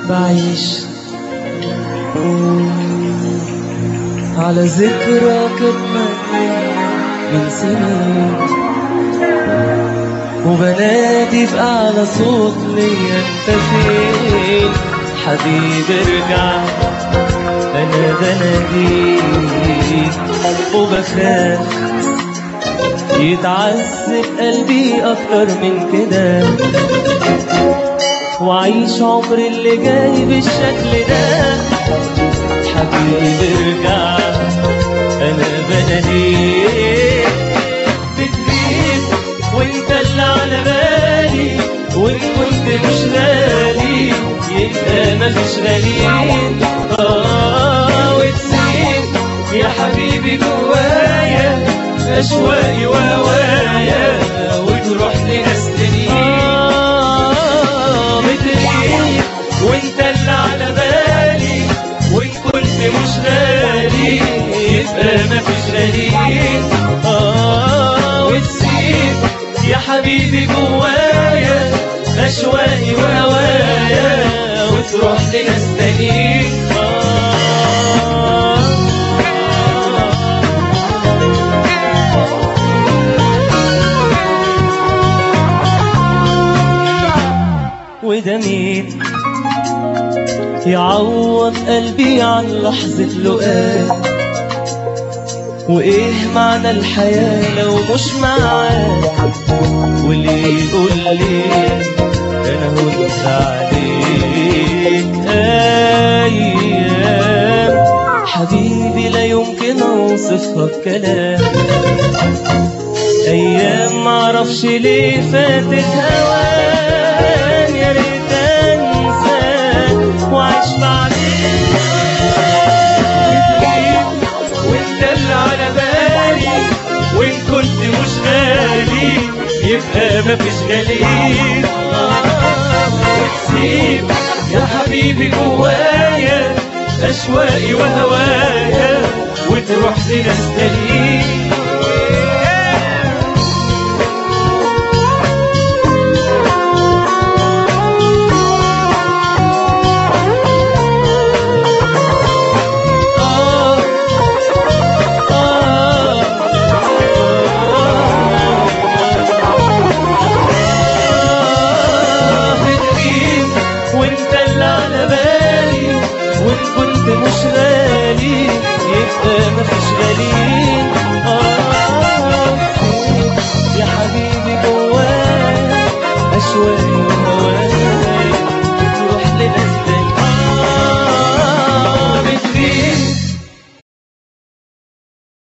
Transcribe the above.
بعيش على ذكرى كانت من سنين وبنادي بأعلى صوت ليا انت فين حبيبي ارجع انا بناديك وبخاف يتعذب قلبي اكتر من كده وعيش عمري اللي جاي بالشكل ده حبيبي ارجع انا بناديك بتغيب وانت اللي على بالي وان كنت مش غالي يبقى مفيش غاليين اه وتسيب يا حبيبي جوايا اشواقي وهوايا وتروح لناس تانيين آه بتغيب وانت اللي على بالي وان كنت مش غالي يبقى مفيش غاليين اه وتسيب يا حبيبي جوايا اشواقي وهوايا وتروح لناس تانيين آه وده مين يعوض قلبي عن لحظة لقاء وإيه معنى الحياة لو مش معاك واللي يقول لي أنا هنت عليك أيام حبيبي لا يمكن أوصفها بكلام أيام معرفش ليه فاتت هوان يا ريت أنساك وأعيش بعدين وانت اللي على بالي وان كنت مش غالي يبقى مفيش غاليين وتسيب يا حبيبي جوايا اشواقي وهوايا وتروح لناس تانيين آه بتغيب وانت اللي على بالي وان كنت مش غالي يبقى مفيش غالي